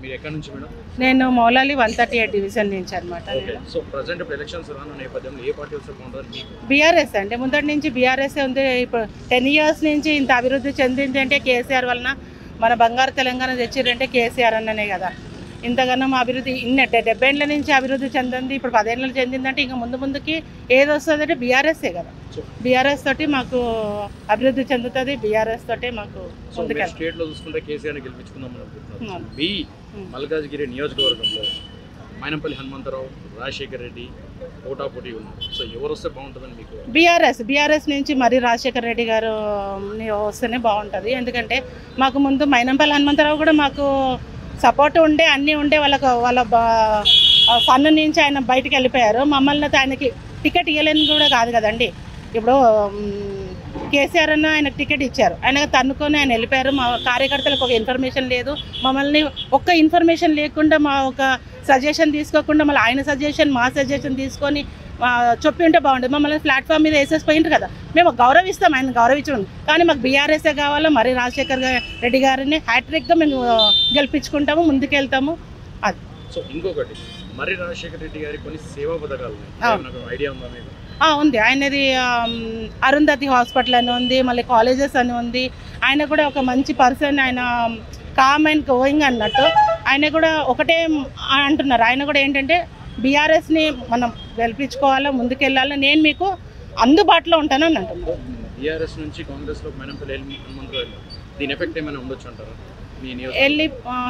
మీరు ఎక్కడి నుంచి మేడం నేను Moulali one thirty eight division నుంచి అనమాట ఓకే సో ప్రజెంట్ ఇప్పుడు ఎలక్షన్స్ రానున్న నేపథ్యంలో ఏ పార్టీ వస్తే బాగుంటుంది మీకు బీఆర్ఎస్ అంటే ముందటి నుంచి బీఆర్ఎస్ ఉంది ఇప్పుడు టెన్ ఇయర్స్ నుంచి ఇంత అభివృద్ధి చెందింది అంటే కేసీఆర్ వలన మన బంగారు తెలంగాణ తెచ్చిరంటే కేసీఆర్ అన్ననే కదా ఇంతగానో అభివృద్ధి ఇన్ని డె- డెబ్బై ఏళ్ళ నుంచి అభివృద్ధి చెందింది ఇప్పుడు పదేళ్ళు చెందిందంటే ఇంకా ముందు ముందుకి ఏది వస్తుంది అంటే బీఆర్ఎస్ఏ కదా బీఆర్ఎస్ తోటి మాకు అభివృద్ధి చెందుతుంది బీఆర్ఎస్ తోటి మాకు సో ముందుకెళ్తాం స్టేట్ లో చూసుకుంటే కేసీఆర్ గెలిపించుకుందాం అనుకుంటున్నారు అవును. B Hmm. మల్కాజ్గిరి నియోజకవర్గంలో మైనంపల్లి హనుమంతరావు రాజశేఖర్ రెడ్డి పోటాపోటీ ఉన్నారు సో ఎవరు వస్తే బాగుంటుందని మీకు బీఆర్ఎస్ బీఆర్ఎస్ నుంచి మరి రాజశేఖర రెడ్డి గారు ని వస్తేనే బాగుంటుంది ఎందుకంటే మాకు ముందు మైనంపల్లి హనుమంతరావు కూడా మాకు సపోర్ట్ ఉండే అన్నీ ఉండే వాళ్ళకు వాళ్ళ బా- ఆ సన్ను నుంచి ఆయన బయటికి వెళ్ళిపోయారు మమ్మల్ని అయితే ఆయనకి టికెట్ ఇవ్వలేని కూడా కాదు కదండి ఇప్పుడు మ్, కేసీఆర్ అన్న ఆయనకు టికెట్ ఇచ్చారు ఆయన తన్నుకొని ఆయన వెళ్ళిపోయారు మా కార్యకర్తలకు ఒక ఇన్ఫర్మేషన్ లేదు మమ్మల్ని ఒక్క ఇన్ఫర్మేషన్ లేకుండా మా ఒక సజెషన్ తీసుకోకుండా మళ్ళీ ఆయన సజెషన్ మా సజెషన్ తీసుకొని ఆ, చెప్పి ఉంటే బాగుంటుంది మమ్మల్ని ప్లాట్ఫామ్ మీద వేసేసి పోయింటారు కదా మేము గౌరవిస్తాం ఆయన గౌరవించడం కానీ మాకు బీఆర్ఎస్ఏ కావాలో మరి రాజశేఖర్ గా- రెడ్డి గారిని హ్యాట్రిక్గా మేము ఆ, గెలిపించుకుంటాము ముందుకెళ్తాము అది సో ఇంకొకటి మరి రాజశేఖర్ రెడ్డి గారి కొన్ని సేవా పథకాలు ఉన్నాయి అవును. నాకు ఐడియా ఉందా మీకు ఆ, ఉంది ఆయనది ఆమ్, అరుంధతి హాస్పిటల్ అని ఉంది మళ్ళీ కాలేజెస్ అని ఉంది ఆయన కూడా ఒక మంచి పర్సన్ ఆయన కామ్ అండ్ గోయింగ్ అన్నట్టు ఆయన కూడా ఒకటే అంటున్నారు ఆయన కూడా ఏంటంటే బీఆర్ఎస్ని మనం గెలిపించుకోవాలా ముందుకెళ్ళాలి నేను మీకు అందుబాటులో ఉంటానని అంటున్నారు బీఆర్ఎస్ నుంచి కాంగ్రెస్ లో మైనంపల్లి హెల్మెట్ హనుమంతరావు వెళ్ళారు దీని ఎఫెక్ట్ ఏమైనా ఉండొచ్చు అంటారా మీ నియోజకవర్గం వెళ్ళి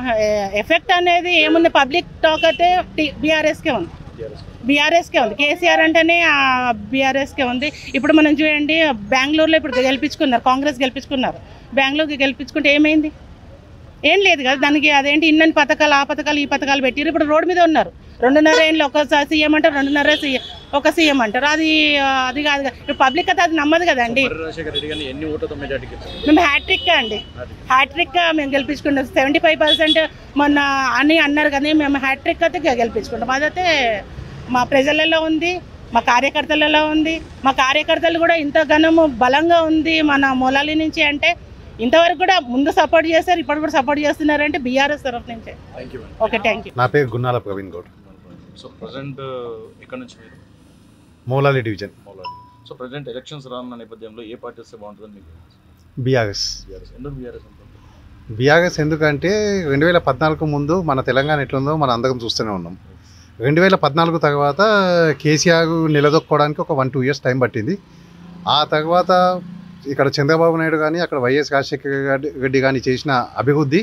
ఎఫెక్ట్ అనేది ఏముంది పబ్లిక్ టాక్ అయితే బీఆర్ఎస్కే ఉంది బీఆర్ఎస్ బీఆర్ఎస్కే ఉంది కేసీఆర్ అంటేనే బీఆర్ఎస్కే ఉంది ఇప్పుడు మనం చూడండి బెంగళూరులో ఇప్పుడు గెలిపించుకున్నారు కాంగ్రెస్ గెలిపించుకున్నారు బెంగళూరుకి గెలిపించుకుంటే ఏమైంది ఏం లేదు కదా దానికి అదేంటి ఇన్నని పథకాలు ఆ పథకాలు ఈ పథకాలు పెట్టిరు ఇప్పుడు రోడ్డు మీద ఉన్నారు రెండున్నర ఏళ్ళు ఒక సీఎం అంటారు రెండున్నర సీఎం ఒక సీఎం అంటారు అది ఆ, అది కాదు కదా ఇప్పుడు పబ్లిక్ అయితే అది నమ్మదు కదండి మరి రాజశేఖర్ రెడ్డి గారిని ఎన్ని ఓట్లతో మెజార్టీకి ఇచ్చారు మేము హ్యాట్రిక్ అండి హ్యాట్రిక్ మేము గెలిపించుకుంటాం సెవెంటీ ఫైవ్ పర్సెంట్ మొన్న అని అన్నారు కానీ మేము హ్యాట్రిక్ అయితే గె- గెలిపించుకుంటాం అదైతే మా ప్రజలలో ఉంది మా కార్యకర్తలలో ఉంది మా కార్యకర్తలు కూడా ఇంత ఘనము బలంగా ఉంది మన మొలాలి నుంచి అంటే ఇంతవరకు కూడా ముందు సపోర్ట్ చేస్తారు ఇప్పుడు కూడా సపోర్ట్ చేస్తున్నారంటే బీఆర్ఎస్ తరఫు నుంచే thank you okay thank you నా పేరు గున్నాల ప్రవీణ్ గౌడ్ సో ప్రజెంట్ ఇక్కడ నుంచి మీరు Moulali division Moulali so present elections రానున్న నేపథ్యంలో ఏ పార్టీ వస్తే బాగుంటుందని మీకు బీఆర్ఎస్ బీఆర్ఎస్ ఎందుకు బీఆర్ఎస్ అనుకుంటున్నారు బీఆర్ఎస్ ఎందుకంటే రెండు వేల పద్నాలుగు ముందు మన తెలంగాణ ఎట్లుందో మనం అందరం చూస్తూనే ఉన్నాం రెండు వేల పద్నాలుగు తర్వాత కేసీఆర్ నిలదొక్కోవడానికి ఒక వన్ టూ ఇయర్స్ టైం పట్టింది ఆ తర్వాత ఇక్కడ చంద్రబాబు నాయుడు కానీ అక్కడ వైఎస్ రాజశేఖర రెడ్డి- రెడ్డి కానీ చేసిన అభివృద్ధి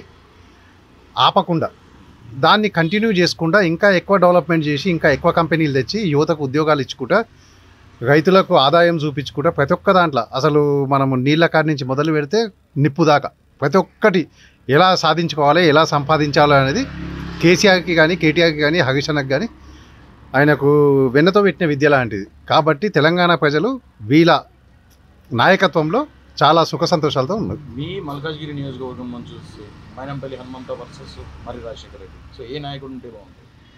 ఆపకుండా దాన్ని కంటిన్యూ చేసుకుంటా ఇంకా ఎక్కువ డెవలప్మెంట్ చేసి ఇంకా ఎక్కువ కంపెనీలు తెచ్చి యువతకు ఉద్యోగాలు ఇచ్చుకుంటా రైతులకు ఆదాయం చూపించుకుంటా ప్రతి ఒక్క దాంట్లో అసలు మనము నీళ్ళ కాడి నుంచి మొదలు పెడితే నిప్పు దాకా ప్రతి ఒక్కటి ఎలా సాధించుకోవాలి ఎలా సంపాదించాలి అనేది కేసీఆర్కి కానీ కేటీఆర్కి కానీ హరీష్ అన్నకి కానీ ఆయనకు వెన్నతో పెట్టిన విద్య లాంటిది కాబట్టి తెలంగాణ ప్రజలు వీళ్ళ నాయకత్వంలో చాలా సుఖ సంతోషాలతో ఉన్నారు మీ మల్కాజ్గిరి నియోజకవర్గం నుంచి చూస్తే మైనంపల్లి హనుమంత వర్సెస్ మరి రాజశేఖర్ రెడ్డి సో ఏ నాయకుడు ఉంటే బాగుంటుంది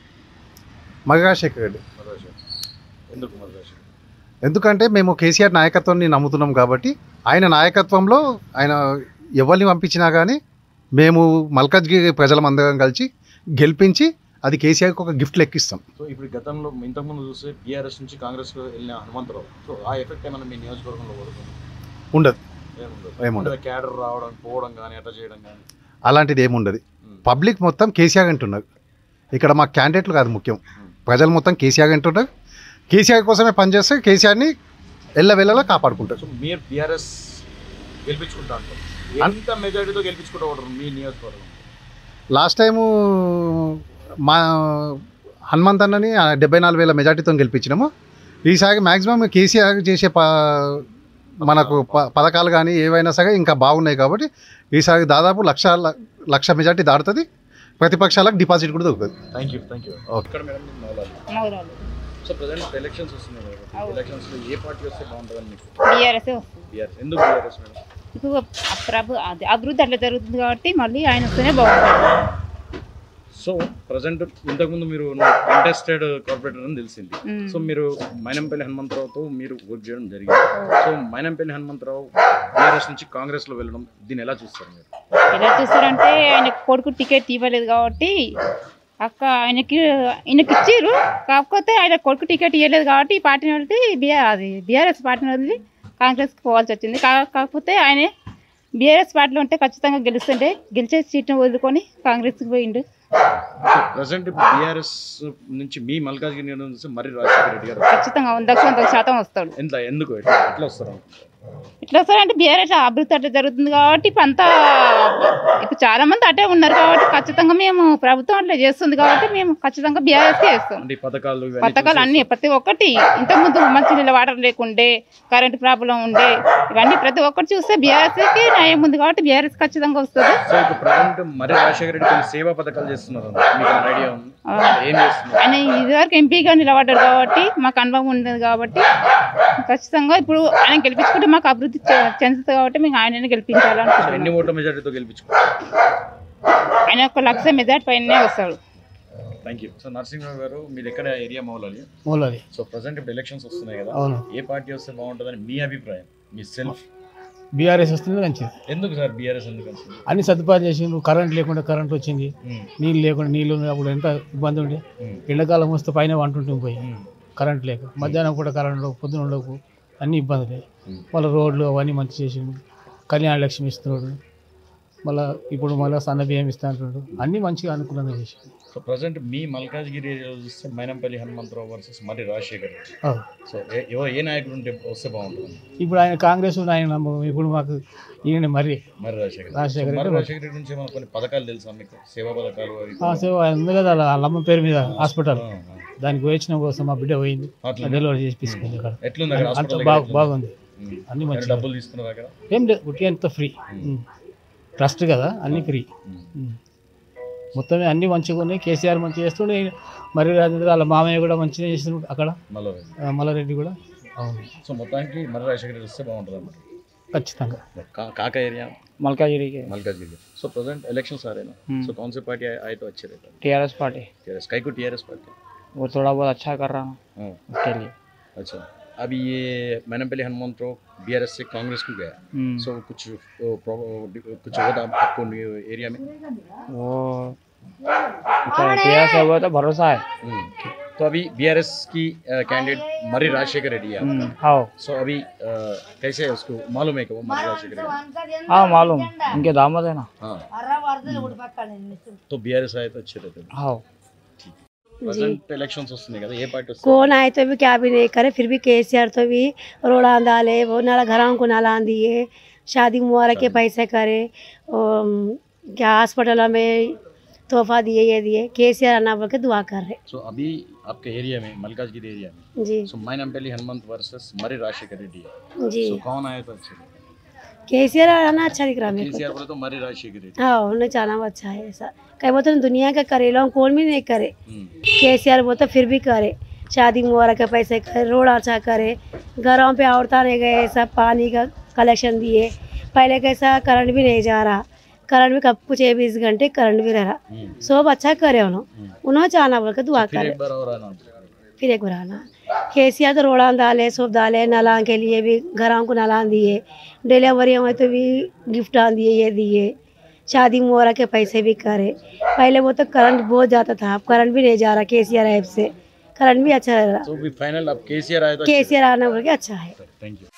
మగరాజశేఖర్ రెడ్డి మరి రాజశేఖర్ ఎందుకు మరి రాజశేఖర్ ఎందుకంటే మేము కేసీఆర్ నాయకత్వాన్ని నమ్ముతున్నాం కాబట్టి ఆయన నాయకత్వంలో ఆయన ఎవరిని పంపించినా కానీ మేము మల్కాజ్గిరి ప్రజలమందరం కలిసి గెలిపించి అది కేసీఆర్కి ఒక గిఫ్ట్ లెక్కిస్తాం సో ఇప్పుడు గతంలో ఇంతకుముందు చూస్తే బీఆర్ఎస్ నుంచి కాంగ్రెస్ వెళ్ళిన హనుమంతరావు సో ఆ ఎఫెక్ట్ ఏమైనా మీ నియోజకవర్గంలో పడుతుంది ఉండదు ఏముండదు ఏముండదు. అంటే క్యాడర్ రావడం పోవడం కానీ అట్లా చేయడం కానీ అలాంటిది ఏముండదు పబ్లిక్ మొత్తం కేసీఆర్ అంటున్నారు ఇక్కడ మా క్యాండిడేట్లు కాదు ముఖ్యం ప్రజలు మొత్తం కేసీఆర్ అంటున్నారు కేసీఆర్ కోసమే పనిచేస్తే కేసీఆర్ని ఎల్లవెల్లలా కాపాడుకుంటారు సో మీరు బీఆర్ఎస్ గెలిపించుకుంటా అంటారు ఎంత మెజారిటీతో గెలిపించుకుంటా ఉంటారు మీ నియోజకవర్గం లాస్ట్ టైము మా హనుమంత్ అన్నని ఆ డెబ్బై నాలుగు వేల మెజార్టీతో గెలిపించినాము ఈసారి మ్యాక్సిమం కేసీఆర్ చేసే ప మనకు ప- పథకాలు కానీ ఏవైనా సరే ఇంకా బాగున్నాయి కాబట్టి ఈసారి దాదాపు లక్ష లక్ష మెజార్టీ దాటుతుంది ప్రతిపక్షాలకు డిపాజిట్ కూడా దొరుకుతుంది thank you thank you okay. ఇక్కడ మేడం మీరు మౌలాలి సో ప్రజెంట్ ఎలక్షన్స్ వస్తున్నాయి కదా ఎలక్షన్స్ లో ఏ పార్టీ వస్తే బాగుంటుందని మీకు బీఆర్ఎస్ వస్తుంది బీఆర్ఎస్ ఎందుకు బీఆర్ఎస్ మేడం ఇప్పుడు ప్రభు అది అభివృద్ధి అట్లా జరుగుతుంది కాబట్టి మళ్ళీ ఆయన వస్తేనే బాగుంటుంది సో ప్రజెంట్ ఇంతకుముందు మీరు ఇంట్రెస్టెడ్ కార్పొరేటర్ అని తెలిసింది సో మీరు మైనంపల్లి హనుమంతరావుతో మీరు వర్క్ చేయడం జరిగింది సో మైనంపల్లి హనుమంతరావు బీఆర్ఎస్ నుంచి కాంగ్రెస్ లో వెళ్ళడం దీన్ని ఎలా చూస్తారు మీరు ఎలా చూస్తారంటే ఆయన కొడుకు టికెట్ ఇవ్వలేదు కాబట్టి అక్క ఆయనకి ఆయనకి ఇచ్చారు కాకపోతే ఆయన కొడుకు టికెట్ ఇవ్వలేదు కాబట్టి ఈ పార్టీని వదిలి బీఆర్ అది బీఆర్ఎస్ పార్టీని వదిలి కాంగ్రెస్కి పోవాల్సి వచ్చింది కా- కాకపోతే ఆయన బీఆర్ఎస్ పార్టీలో ఉంటే ఖచ్చితంగా గెలుస్తుంటే గెలిచే సీట్ను వదులుకొని కాంగ్రెస్కి పోయిండు సో ప్రజెంట్ ఇప్పుడు బీఆర్ఎస్ నుంచి మీ మల్కాజ్గిరి నుంచి మర్రి రాజశేఖర రెడ్డి గారు ఖచ్చితంగా వందకు వంద శాతం వస్తాడు ఎంత ఎందుకు ఎట్లా ఎట్లా వస్తారు అనుకుంటున్నారు? ఇట్లా వస్తారంటే బీఆర్ఎస్ అభివృద్ధి అట్లా జరుగుతుంది కాబట్టి ఇప్పుడు అంతా ఇప్పుడు చాలా మంది అటే ఉన్నారు కాబట్టి ఖచ్చితంగా మేము ప్రభుత్వం అట్లా చేస్తుంది కాబట్టి మేము ఖచ్చితంగా బీఆర్ఎస్ చేస్తాం అంటే ఈ పథకాలు ఇవన్నీ పథకాలు అన్ని ప్రతి ఒక్కటి ఇంతకుముందు మంచి నీళ్ళ వాటర్ లేకుండే కరెంట్ ప్రాబ్లం ఉండే ఇవన్నీ ప్రతి ఒక్కటి చూస్తే బీఆర్ఎస్ కి న్యాయం ఉంది కాబట్టి బీఆర్ఎస్ ఖచ్చితంగా వస్తుంది సో ఇప్పుడు ప్రజెంట్ మర్రి రాజశేఖర రెడ్డి కొన్ని సేవా పథకాలు చేస్తున్నారు మీకు ఐడియా ఉంది ఏం చేస్తున్నారు ఆయన ఇదివరకు ఎంపీగా నిలబడ్డాడు కాబట్టి మాకు అనుభవం ఉండదు కాబట్టి ఖచ్చితంగా ఇప్పుడు ఆయన గెలిపించుకుంటే మాకు అభివృద్ధి చె- చెందుతుంది కాబట్టి మేము ఆయననే సో ఎన్ని గెలిపించాలనుకుంటున్నాం ఓట్ల మెజారిటీతో గెలిపించుకుంటారు ఆయన ఒక లక్ష మెజార్టీ పైనే వస్తాడు థ్యాంక్ యూ సో నరసింహరావు గారు మీరు ఎక్కడ ఏరియా మౌలాలి మూలది సో ప్రజెంట్ ఇప్పుడు ఎలక్షన్స్ వస్తున్నాయి కదా అవును ఏ పార్టీ వస్తే బాగుంటుందని మీ అభిప్రాయం మీ సెల్ఫ్ బీఆర్ఎస్ వస్తుంది మంచిది ఎందుకు సార్ బీఆర్ఎస్ ఎందుకు వచ్చింది అన్ని సదుపాయాలు చేసిండ్రు కరెంట్ లేకుండా కరెంట్ వచ్చింది ఉమ్, నీళ్ళు లేకుండా నీళ్ళు ఉన్నప్పుడు ఎంత ఇబ్బంది ఉండే ఉమ్, ఎండాకాలం వస్తే పైన వంటుంటుంది పోయి ఉమ్, కరెంట్ లేక మధ్యాహ్నం కూడా కరెంట్ ఉండవు పొద్దున ఉండకు అన్ని ఇబ్బందులే ఉమ్. మళ్ళీ రోడ్లు అవన్నీ మంచి చేసిండు కళ్యాణ లక్ష్మి ఇస్తున్నాడు మళ్ళీ ఇప్పుడు మళ్ళీ సన్న బియ్యం ఇస్తా అంటుండు అన్నీ మంచిగా అనుకూలంగా చేసిండు సో ప్రజెంట్ మీ మల్కాజ్గిరి ఏరియాలో చూస్తే మైనంపల్లి హనుమంతరావు వర్సెస్ మరి రాజశేఖర్ రెడ్డి అవును. సో ఏ- ఎవరు ఏ నాయకుడు ఉంటే వస్తే బాగుంటుంది ఇప్పుడు ఆయన కాంగ్రెస్ ఉన్న ఆయన నమ్మకం ఇప్పుడు మాకు ఈయన మరి మరి రాజశేఖర్ రాజశేఖర్ మరి రెడ్డి రాజశేఖర్ రెడ్డి నుంచి ఏమైనా కొన్ని పథకాలు తెలుసా మీకు సేవా పథకాలు అవి ఆ సేవ ఉంది కదా వాళ్ళ అమ్మ పేరు మీద హాస్పిటల్ ఆ, ఆ. దానికి పోయించిన కోసం మా బిడ్డ పోయింది అట్లా డెలివరీ చేసి తీసుకుంది అక్కడ ఎట్లుంది అక్కడ అంత హాస్పిటల్ బాగా దగ్గర బాగుంది ఎట్లుంది? అన్ని ఉమ్. మంచి డబ్బులు తీసుకున్నారు అక్కడ ఏం లేదు ఉట్టి అంత ఫ్రీ ట్రస్ట్ కదా అన్ని ఫ్రీ ఉమ్. మొత్తమే అన్ని మంచిగా ఉన్నాయి కేసీఆర్ మంచిగా చేస్తుండే మరి రాజేంద్ర వాళ్ళ మామయ్య కూడా మంచిగా చేస్తున్నాడు అక్కడ మళ్ళీ ఆ, మల్లారెడ్డి కూడా అవును సో మొత్తానికి మరి రాజశేఖర్ రెడ్డి వస్తే బాగుంటుంది అన్నమాట ఖచ్చితంగా का- काका एरिया मलकाजिरी के मलकाजिरी सो प्रेजेंट इलेक्शंस आ रहे हैं ना हम्म। सो कौन से पार्टी आए आए तो अच्छे रहते टीआरएस पार्टी टीआरएस कई को टीआरएस पार्टी वो थोड़ा बहुत अच्छा कर रहा है हाँ उसके लिए अच्छा अभी ये मैनपल्ली हनुमंत राव बीआरएस से कांग्रेस को गया हम्म, सो कुछ वो प्रॉब- कुछ होता आपको एरिया में वो टीआरएस है वो तो भरोसा है हम्म। तो अभी बीआरएस की कैंडिडेट मरी राजशेखर रेड्डी है हम्म, हाँ सो अभी अ, कैसे है उसको मालूम है कि वो मरी राजशेखर रेड्डी हाँ मालूम उनके दामद है ना हाँ तो बीआरएस आए तो अच्छे रहते हाँ प्रेजेंट इलेक्शंस वస్తున్నాయి కదా ఏ పార్టీ వస్తుంది कौन आए तो भी क्या भी नहीं करे फिर भी केसीआर तो भी रोड़ा डाले वो नाला घरों को नाला दिए शादी मुबारक के पैसे करे और क्या हॉस्पिटल में तोहफा दिए ये दिए केसीआर आना बोल के दुआ कर रहे సో అభి आपके एरिया में मलकाजगिरी एरिया में जी सो माइनमपल्ली हनुमंत वर्सेस मरी राजशेखर रेड्डी है जी सो कौन आया तो अच्छे केसीआर आना अच्छा दिख रहा मेरे को केसीआर बोले तो मरी राजशेखर रेड्डी हाँ उन्हें जाना वो अच्छा है ऐसा कई बोलते हैं दुनिया का करे लोग कौन भी नहीं करे हम्म, केसीआर बोलते फिर भी करे शादी मुबारक के पैसे करे रोड अच्छा करे घरों पे औरतें नहीं गए सब पानी का कलेक्शन दिए पहले कैसा करंट भी नहीं जा रहा करंट भी कब कुछ बीस घंटे करंट भी रह रहा हम्म। सब अच्छा करे उन्होंने उन्होंने चाहना बोल के दुआ फिर करे एक बार और आना फिर एक बार आना केसीआर तो रोड़ा डाले सब डाले नाला के लिए भी घरों को नाला दिए डिलीवरी हुए तो भी गिफ्ट दिए ये दिए शादी मुबारक के पैसे भी करे पहले वो तो करंट बहुत जाता था अब करंट भी नहीं जा रहा केसीआर ऐप से करंट भी अच्छा रह रहा तो भी फाइनल अब केसीआर आया तो केसीआर आना बोल के अच्छा है थैंक यू